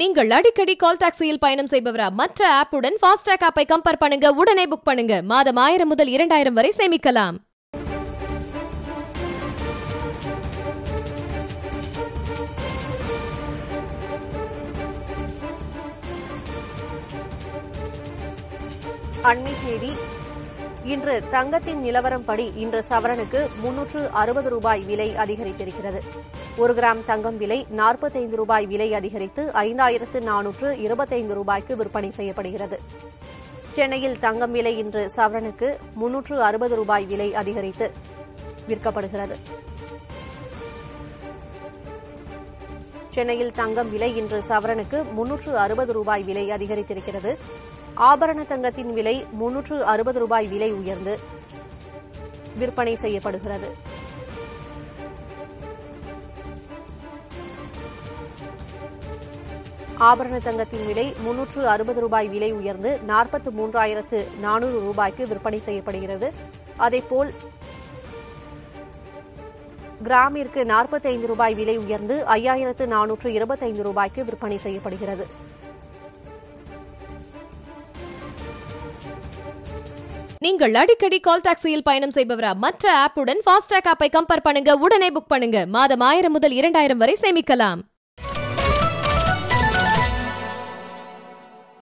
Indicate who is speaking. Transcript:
Speaker 1: நீங்கள் அடிக்கடி கால் டாக்ஸியில் பயணம் செய்பவரா மற்ற ஆப்புடன் ஃபாஸ்டாக் ஆப்பை கம்பேர் பண்ணுங்க உடனே புக் பண்ணுங்க மாதம் ஆயிரம் முதல் இரண்டாயிரம் வரை சேமிக்கலாம்
Speaker 2: அண்மை செய்தி இன்று தங்கத்தின் நிலவரம்படி இன்று சவரனுக்கு முன்னூற்று அறுபது ரூபாய் விலை அதிகரித்திருக்கிறது ஒரு கிராம் தங்கம் விலை நாற்பத்தைந்து ரூபாய் விலை அதிகரித்து ஐந்தாயிரத்து நானூற்று இருபத்தைந்து ரூபாய்க்கு விற்பனை செய்யப்படுகிறது சென்னையில் தங்கம் விலை இன்று சவரனுக்கு முன்னூற்று அறுபது ரூபாய் விலை அதிகரித்து விற்கப்படுகிறது சென்னையில் தங்கம் விலை இன்று சவரனுக்கு முன்னூற்று அறுபது ரூபாய் விலை அதிகரித்திருக்கிறது ஆபரண தங்கத்தின் விலை முன்னூற்று அறுபது ரூபாய் விலை உயர்ந்து விற்பனை செய்யப்படுகிறது ஆபரண தங்கத்தின் விலை முன்னூற்று அறுபது ரூபாய் விலை உயர்ந்து நாற்பத்து மூன்றாயிரத்து நானூறு ரூபாய்க்கு விற்பனை செய்யப்படுகிறது அதேபோல் கிராமிற்கு நாற்பத்தைந்து ரூபாய் விலை உயர்ந்து ஐயாயிரத்து நானூற்று இருபத்தைந்து ரூபாய்க்கு விற்பனை செய்யப்படுகிறது
Speaker 1: நீங்கள் அடிக்கடி கால் டாக்ஸியில் பயணம் செய்பவரா மற்ற ஆப்புடன் ஃபாஸ்டாக் ஆப்பை கம்பேர் பண்ணுங்க உடனே புக் பண்ணுங்க மாதம் ஆயிரம் முதல் இரண்டாயிரம் வரை சேமிக்கலாம்